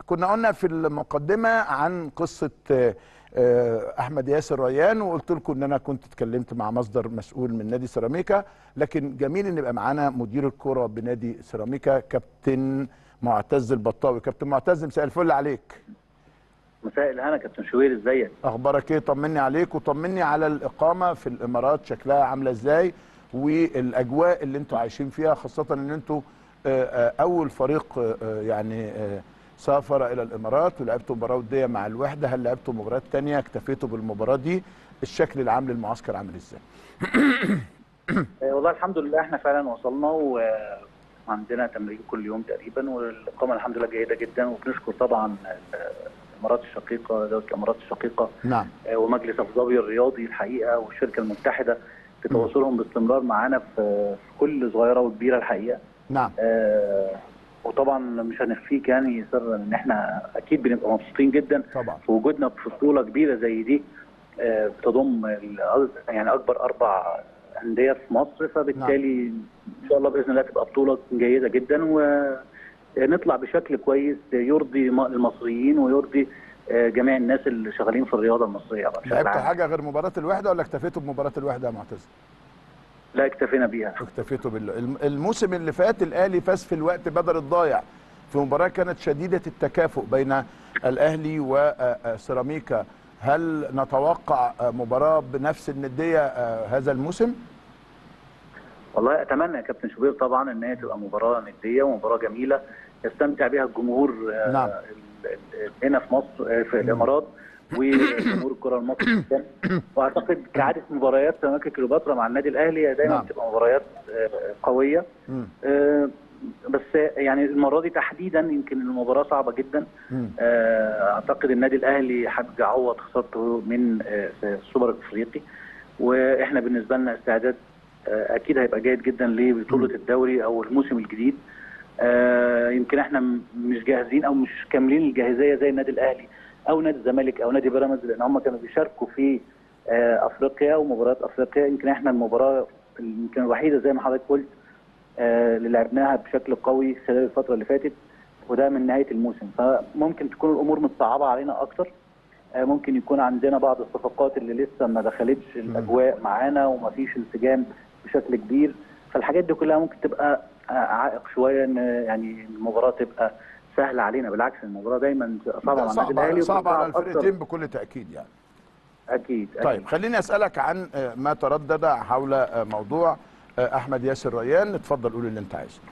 كنا قلنا في المقدمه عن قصه آه، آه، احمد ياسر ريان وقلت لكم ان انا كنت اتكلمت مع مصدر مسؤول من نادي سيراميكا لكن جميل ان يبقى معانا مدير الكره بنادي سيراميكا كابتن معتز البطاوي كابتن معتز مساء الفل عليك مساء الهنا كابتن شوير ازيك اخبارك ايه طمني عليك وطمني على الاقامه في الامارات شكلها عامله ازاي والاجواء اللي انتوا عايشين فيها خاصه ان انتوا آه، آه، اول فريق آه، يعني آه، سافر الى الامارات ولعبتوا مباراه وديه مع الوحده هل لعبتوا مباريات تانية اكتفيتوا بالمباراه دي الشكل العام للمعسكر عامل ازاي آه، والله الحمد لله احنا فعلا وصلنا وعندنا تمرين كل يوم تقريبا والاقامه الحمد لله جيده جدا وبنشكر طبعا الامارات الشقيقه دوله الامارات الشقيقه نعم آه، ومجلس ابو ظبي الرياضي الحقيقه والشركه المتحده في تواصلهم باستمرار معانا في في كل صغيره وكبيره الحقيقه نعم آه، وطبعا مش هنخفيك يعني سرا ان احنا اكيد بنبقى مبسوطين جدا طبعا في وجودنا في بطوله كبيره زي دي آه، بتضم ال- يعني اكبر اربع انديه في مصر فبالتالي ان شاء الله باذن الله تبقى بطوله جيده جدا ونطلع بشكل كويس يرضي م- المصريين ويرضي آه، جميع الناس اللي شغالين في الرياضه المصريه بقى بشكل لعبتوا عام. حاجه غير مباراه الوحده ولا اكتفيتوا بمباراه الوحده يا معتز لا اكتفينا بيها اكتفيتوا بال الم- الموسم اللي فات الاهلي فاز في الوقت بدل الضايع في مباراه كانت شديده التكافؤ بين الاهلي وسيراميكا هل نتوقع آه، مباراه بنفس النديه آه، هذا الموسم؟ والله اتمنى يا كابتن شوبير طبعا ان هي تبقى مباراه نديه ومباراه جميله يستمتع بها الجمهور آه، نعم. ال- ال- هنا في مصر آه، في الامارات وجمهور الكره المصري جدا واعتقد كعاده مباريات سيراميكا كليوباترا مع النادي الاهلي هي دايما نعم. بتبقى مباريات آه، قويه مم. آه، بس يعني المره دي تحديدا يمكن المباراه صعبه جدا مم. آه، اعتقد النادي الاهلي حب يعوض خسارته من آه، السوبر الافريقي واحنا بالنسبه لنا استعداد آه، اكيد هيبقى جيد جدا لبطوله الدوري او الموسم الجديد آه، يمكن احنا م- مش جاهزين او مش كاملين الجاهزيه زي النادي الاهلي او نادي الزمالك او نادي بيراميدز لان هم كانوا بيشاركوا في آه، افريقيا ومباريات افريقيا يمكن احنا المباراه يمكن الوحيده زي ما حضرتك قلت آه، اللي لعبناها بشكل قوي خلال الفتره اللي فاتت وده من نهايه الموسم فممكن تكون الامور متصعبه علينا اكتر آه، ممكن يكون عندنا بعض الصفقات اللي لسه ما دخلتش الاجواء معانا وما فيش انسجام بشكل كبير فالحاجات دي كلها ممكن تبقى آه، عائق شويه ان يعني المباراه تبقى سهله علينا بالعكس المباراه دايما بتبقى صعبه مع النادي صعب الاهلي صعب على وبتصعب أكتر. الفرقتين بكل تاكيد يعني اكيد اكيد طيب خليني اسالك عن آه، ما تردد حول آه، موضوع آه، احمد ياسر ريان اتفضل قول اللي انت عايزه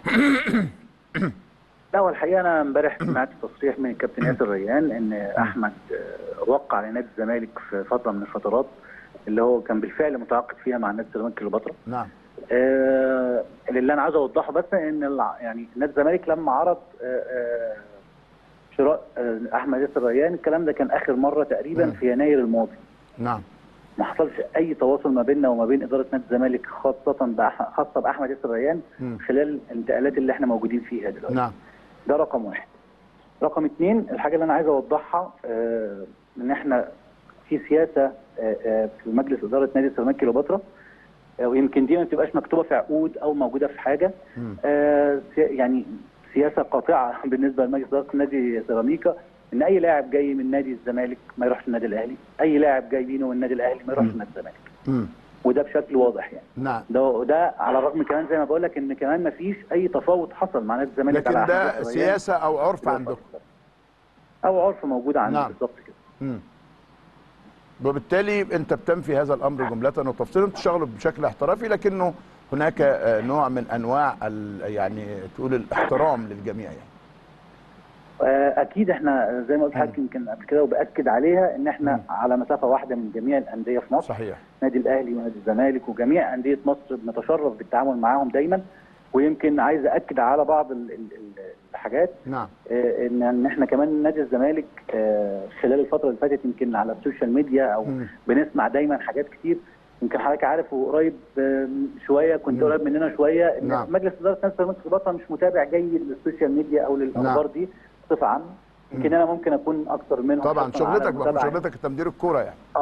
لا هو الحقيقه انا امبارح سمعت تصريح من الكابتن ياسر ريان ان احمد آه، وقع لنادي الزمالك في فتره من الفترات اللي هو كان بالفعل متعاقد فيها مع نادي سيراميكا كليوباترا نعم آه، اللي انا عاوز اوضحه بس ان الع- يعني نادي الزمالك لما عرض آه، آه، شراء آه، احمد ياسر ريان الكلام ده كان اخر مره تقريبا مم. في يناير الماضي نعم ما حصلش اي تواصل ما بيننا وما بين اداره نادي الزمالك خاصه بأح- خاصه باحمد ياسر ريان مم. خلال الانتقالات اللي احنا موجودين فيها دلوقتي نعم ده رقم واحد رقم اثنين الحاجه اللي انا عايز اوضحها آه، ان احنا في سياسه آه، آه، في مجلس اداره نادي سيراميكا كليوباترا آه، ويمكن دي ما بتبقاش مكتوبه في عقود او موجوده في حاجه مم. آه، سي- يعني سياسه قاطعه بالنسبه لمجلس اداره نادي سيراميكا ان اي لاعب جاي من نادي الزمالك ما يروحش النادي الاهلي اي لاعب جاي بينه من النادي الاهلي ما يروحش مم. نادي الزمالك مم. وده بشكل واضح يعني نعم ده وده على الرغم كمان زي ما بقول لك ان كمان ما فيش اي تفاوض حصل مع نادي الزمالك لكن على ده أحمد ياسر سياسه او عرف عندكم او عرف موجود عندنا نعم. بالظبط كده مم. وبالتالي انت بتنفي هذا الامر جمله وتفصيلا تشتغلوا بشكل احترافي لكنه هناك آه، نوع من انواع ال- يعني تقول الاحترام للجميع يعني آه، اكيد احنا زي ما قلت لحضرتك يمكن قبل كده وباكد عليها ان احنا مم. على مسافه واحده من جميع الانديه في مصر صحيح نادي الاهلي ونادي الزمالك وجميع انديه مصر بنتشرف بالتعامل معاهم دايما ويمكن عايز اكد على بعض ال- ال- ال- الحاجات نعم آه، ان ان احنا كمان نادي الزمالك آه، خلال الفتره اللي فاتت يمكن على السوشيال ميديا او مم. بنسمع دايما حاجات كتير يمكن حضرتك عارف وقريب آه، شويه كنت مم. قريب مننا شويه ان نعم. مجلس اداره نادي سيراميكا كليوباترا مش متابع جيد للسوشيال ميديا او للاخبار نعم. دي بصفه عامه يمكن مم. انا ممكن اكون اكتر منهم طبعا حرصاً على شغلتك بقى المتابعة. شغلتك تمدير الكوره يعني اه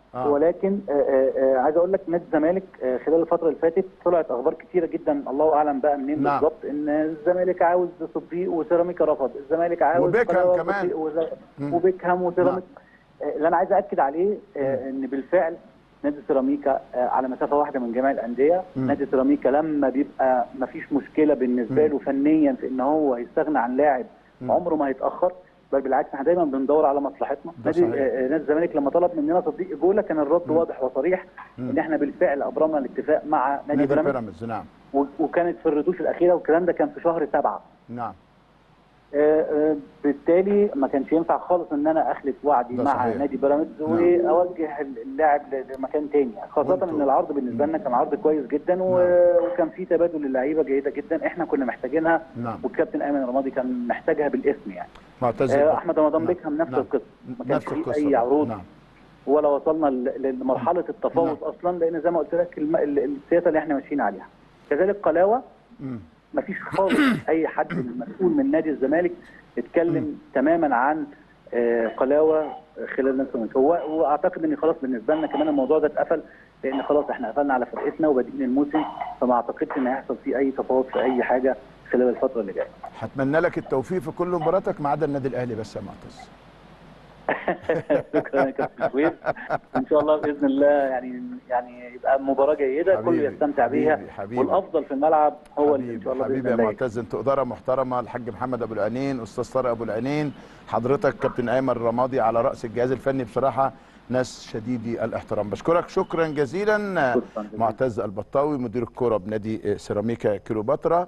آه. ولكن آه، آه، آه، عايز اقول لك نادي الزمالك آه، خلال الفتره اللي فاتت طلعت اخبار كتيره جدا الله اعلم بقى منين نعم. بالظبط ان الزمالك عاوز صديق وسيراميكا رفض الزمالك عاوز وبيكهام قناة كمان. صديق وز- مم. وبيكهام وسيراميكا آه، اللي انا عايز اكد عليه آه، ان بالفعل نادي سيراميكا آه، على مسافه واحده من جميع الانديه مم. نادي سيراميكا لما بيبقى ما فيش مشكله بالنسبه مم. له فنيا في ان هو يستغنى عن لاعب مم. عمره ما هيتاخر بل بالعكس احنا دايما بندور على مصلحتنا ده نادي صحيح. آه، نادي الزمالك لما طلب مننا صديق جوله كان الرد مم. واضح وصريح مم. ان احنا بالفعل ابرمنا الاتفاق مع نادي نادي بيراميدز بيراميدز نعم و- وكانت في الردوش الاخيره والكلام ده كان في شهر سبعه نعم آه، آه، بالتالي ما كانش ينفع خالص ان انا اخلف وعدي ده مع صحيح. نادي بيراميدز نعم. واوجه اللاعب ل- لمكان تاني خاصه وانتوا- ان العرض بالنسبه لنا كان عرض كويس جدا و- نعم. وكان في تبادل للعيبه جيده جدا احنا كنا محتاجينها نعم والكابتن ايمن رمادي كان محتاجها بالاسم يعني معتز آه، البط- احمد رمضان نعم. بيكهام نفس نعم. القصه ما كانش نفس فيه القصه اي عروض نعم ولا وصلنا ل- لمرحله التفاوض اصلا لان زي ما قلت لك الم- ال- السياسه اللي احنا ماشيين عليها كذلك قلاوه مم. ما فيش خالص اي حد مسؤول من نادي الزمالك اتكلم تماما عن آه، قلاوه خلال نفس الماتش هو واعتقد ان خلاص بالنسبه لنا كمان الموضوع ده اتقفل لان خلاص احنا قفلنا على فرقتنا وبادئين الموسم فما اعتقدش ان هيحصل فيه اي تفاوض في اي حاجه خلال الفتره اللي جايه هتمنى لك التوفيق في كل مباراتك ما عدا النادي الاهلي بس يا معتز شكرا يا كابتن شويف ان شاء الله باذن الله يعني يعني يبقى مباراه جيده حبيبي، الكل يستمتع بيها حبيبي، حبيبي. والافضل في الملعب هو اللي ان حبيبي شاء الله حبيبي باذن يا الله معتز انتوا اداره محترمه الحاج محمد ابو العينين استاذ طارق ابو العينين حضرتك كابتن ايمن الرمادي على راس الجهاز الفني بصراحه ناس شديدي الاحترام بشكرك شكرا جزيلا شكراً جزيلاً. معتز البطاوي مدير الكوره بنادي سيراميكا كيلوباترا